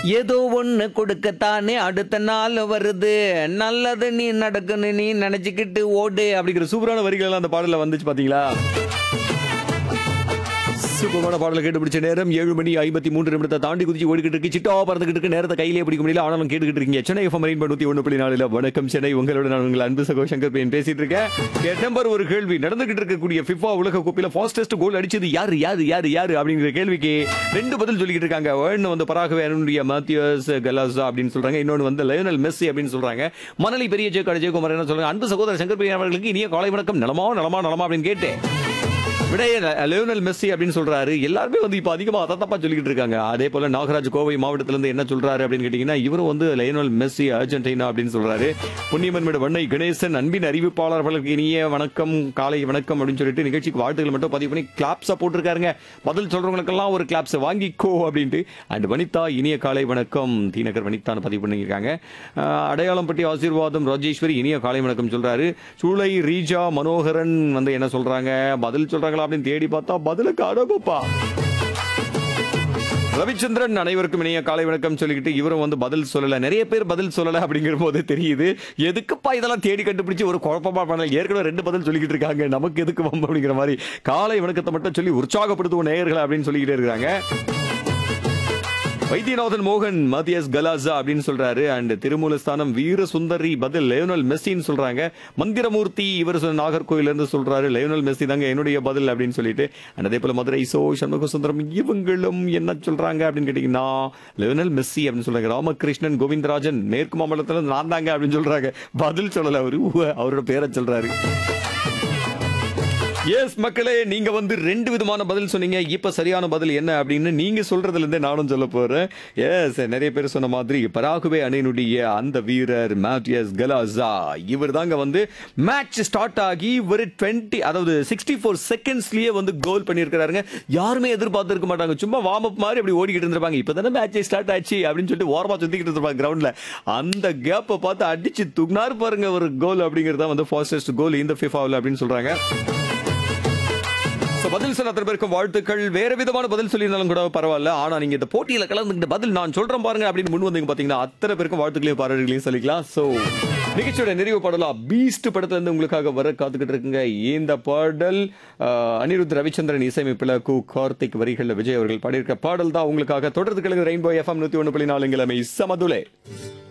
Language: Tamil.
ஏதோ ஒண்ணு கொடுக்கத்தானே அடுத்த நாள் வருது நல்லது நீ நடக்கணும் நீ நினைச்சுக்கிட்டு ஓடு அப்படிங்கிற சூப்பரான வரிகள் எல்லாம் அந்த பாடல வந்துச்சு பாத்தீங்களா சூப்பரான பாடலை கேட்டு பிடிச்ச நேரம் ஏழு மணி ஐம்பத்தி மூன்று நிமிடத்தை தாண்டி குதிச்சு ஓடிக்கிட்டு இருக்கு சிட்டா பறந்துகிட்டு இருக்கு நேரத்தை கையிலே பிடிக்க முடியல ஆனாலும் கேட்டுக்கிட்டு இருக்கீங்க சென்னை எஃப்எம் ரெயின் நூத்தி ஒன்று புள்ளி நாலுல வணக்கம் சென்னை உங்களோட நான் உங்கள் அன்பு சகோ சங்கர் பையன் பேசிட்டு இருக்கேன் என் நம்பர் ஒரு கேள்வி நடந்துகிட்டு இருக்கக்கூடிய ஃபிஃபா உலக கோப்பையில ஃபாஸ்டஸ்ட் கோல் அடிச்சது யாரு யாரு யாரு யாரு அப்படிங்கிற கேள்விக்கு ரெண்டு பதில் சொல்லிக்கிட்டு இருக்காங்க ஒன்னு வந்து பராகவே அருணுடைய மாத்தியஸ் கலாசா அப்படின்னு சொல்றாங்க இன்னொன்னு வந்து லயோனல் மெஸ்ஸி அப்படின்னு சொல்றாங்க மணலி பெரிய ஜெயக்காடு ஜெயக்குமார் என்ன சொல்றாங்க அன்பு சகோதரர் சங்கர் பையன் அவர்களுக்கு இனிய காலை வணக்கம் நலமா நலமா நலமா அப்படின்னு கேட்டேன் விடைய லியோனல் மெஸ்ஸி அப்படின்னு சொல்றாரு எல்லாருமே வந்து இப்ப அதிகமா அதை தப்பா சொல்லிக்கிட்டு இருக்காங்க அதே போல நாகராஜ் கோவை மாவட்டத்துல இருந்து என்ன சொல்றாரு அப்படின்னு கேட்டீங்கன்னா இவரும் வந்து லியோனல் மெஸ்ஸி அர்ஜென்டினா அப்படின்னு சொல்றாரு புண்ணியமன் மேடு வண்ணை கணேசன் அன்பின் அறிவிப்பாளர்களுக்கு இனிய வணக்கம் காலை வணக்கம் அப்படின்னு சொல்லிட்டு நிகழ்ச்சிக்கு வாழ்த்துக்கள் மட்டும் பதிவு பண்ணி கிளாப்ஸா போட்டிருக்காருங்க பதில் சொல்றவங்களுக்கெல்லாம் ஒரு கிளாப்ஸ் வாங்கிக்கோ அப்படின்ட்டு அண்ட் வனிதா இனிய காலை வணக்கம் தீநகர் வனிதான்னு பதிவு பண்ணியிருக்காங்க அஹ், அடையாளம் பட்டி ஆசீர்வாதம் ராஜேஸ்வரி இனிய காலை வணக்கம் சொல்றாரு சூளை ரீஜா மனோகரன் வந்து என்ன சொல்றாங்க பதில் சொல்றாங்களா அப்படின்னு தேடி பார்த்தா பதில காணப்பா ரவிச்சந்திரன் அனைவருக்கும் இணைய காலை வணக்கம் சொல்லிக்கிட்டு இவரும் வந்து பதில் சொல்லல நிறைய பேர் பதில் சொல்லல அப்படிங்கிற போது தெரியுது எதுக்குப்பா இதெல்லாம் தேடி கண்டுபிடிச்சு ஒரு குழப்பமா பண்ணல ஏற்கனவே ரெண்டு பதில் சொல்லிக்கிட்டு இருக்காங்க நமக்கு எதுக்கு வம்பு அப்படிங்கிற மாதிரி காலை வணக்கத்தை மட்டும் சொல்லி உற்சாகப்படுத்துவோம் நேயர்களை அப்படின்னு சொல்லிக்கிட்டே இருக்காங்க வைத்தியநாதன் மோகன் மத்தியஸ் கலாசா அப்படின்னு சொல்றாரு அண்ட் திருமூலஸ்தானம் வீர சுந்தரி பதில் லேயோனல் மெஸ்ஸின்னு சொல்றாங்க மந்திரமூர்த்தி இவர் சொன்ன நாகர்கோயில இருந்து சொல்றாரு லேயோனல் மெஸ்ஸி தாங்க என்னுடைய பதில் அப்படின்னு சொல்லிட்டு and அதே போல மதுரை சோ சண்முக சுந்தரம் இவங்களும் என்ன சொல்றாங்க அப்படின்னு கேட்டீங்கன்னா லேயோனல் மெஸ்ஸி அப்படின்னு சொல்றாங்க ராமகிருஷ்ணன் கோவிந்தராஜன் மேற்கு மாவட்டத்துல இருந்து நான் தாங்க அப்படின்னு சொல்றாங்க பதில் சொல்லல அவரு உவ, அவரோட பேரை சொல்றாரு எஸ் மக்களே நீங்க வந்து ரெண்டு விதமான பதில் சொன்னீங்க இப்ப சரியான பதில் என்ன அப்படின்னு நீங்க சொல்றதுல இருந்தே நானும் சொல்ல போறேன் எஸ் நிறைய பேர் சொன்ன மாதிரி பராகுவே அணியினுடைய அந்த வீரர் மேட்டியஸ் கலாசா இவர் தாங்க வந்து மேட்ச் ஸ்டார்ட் ஆகி ஒரு டுவெண்ட்டி அதாவது சிக்ஸ்டி ஃபோர் செகண்ட்ஸ்லயே வந்து கோல் பண்ணியிருக்கிறாருங்க யாருமே எதிர்பார்த்திருக்க மாட்டாங்க சும்மா வார்ம் அப் மாதிரி அப்படி ஓடிக்கிட்டு இருந்திருப்பாங்க இப்பதானே மேட்ச் ஸ்டார்ட் ஆச்சு அப்படின்னு சொல்லிட்டு ஓரமா சுத்திக்கிட்டு இருந்திருப்பாங்க கிரவுண்ட்ல அந்த கேப்பை பார்த்து அடிச்சு தூக்குனாரு பாருங்க ஒரு கோல் அப்படிங்கறத வந்து ஃபாஸ்டஸ்ட் கோல் இந்த ஃபிஃபாவில் அப்படின்னு சொல்றாங்க So, பதில் சொன்ன அத்தனை பேருக்கும் வாழ்த்துக்கள் வேற விதமான பதில் சொல்லியிருந்தாலும் கூட பரவாயில்ல ஆனா நீங்க இந்த போட்டியில கலந்துக்கிட்ட பதில் நான் சொல்றேன் பாருங்க அப்படின்னு முன் வந்தீங்க பாத்தீங்கன்னா அத்தனை பேருக்கும் வாழ்த்துக்களையும் பாராட்டுகளையும் சொல்லிக்கலாம் சோ நிகழ்ச்சியோட நிறைவு பாடலா பீஸ்ட் படத்துல இருந்து உங்களுக்காக வர காத்துக்கிட்டு இருக்குங்க இந்த பாடல் ஆஹ், அனிருத் ரவிச்சந்திரன் இசையமைப்பில் கு கார்த்திக் வரிகள்ல விஜய் அவர்கள் பாடியிருக்க பாடல் தான் உங்களுக்காக தொடர்ந்து கிழங்கு ரெயின்போ எஃப்எம் நூத்தி ஒன்று புள்ளி நாலு கிழமை சமதுலே